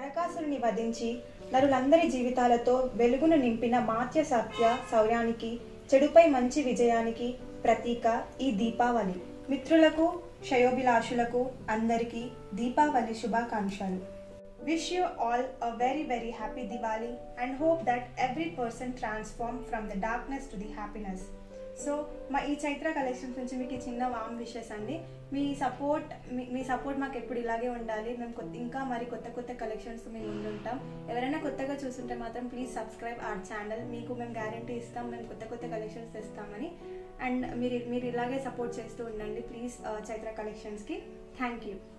నరకాసురుని వధించి నరులందరి జీవితాలతో వెలుగును నింపిన మాత్య సత్య శౌర్యానికి చెడుపై మంచి విజయానికి ప్రతీక ఈ దీపావళి మిత్రులకు క్షయోభిలాషులకు అందరికీ దీపావళి శుభాకాంక్షలు wish you all a very very happy Diwali and hope that every person transform from the darkness to the happiness so మా ఈ చైత్ర కలెక్షన్స్ నుంచి మీకు ఈ చిన్న వామ్ విషెస్ అండి మీ సపోర్ట్ మీ మీ సపోర్ట్ మాకు ఎప్పుడు ఇలాగే ఉండాలి మేము కొత్త ఇంకా మరి కొత్త కొత్త కలెక్షన్స్ మేము ముందుంటాం ఎవరైనా కొత్తగా చూస్తుంటే మాత్రం ప్లీజ్ సబ్స్క్రైబ్ అవర్ ఛానల్ మీకు మేము గ్యారంటీ ఇస్తాం మేము కొత్త కొత్త కలెక్షన్స్ తెస్తామని అండ్ మీరు మీరు ఇలాగే సపోర్ట్ చేస్తూ ఉండండి ప్లీజ్ చైత్ర కలెక్షన్స్కి థ్యాంక్ యూ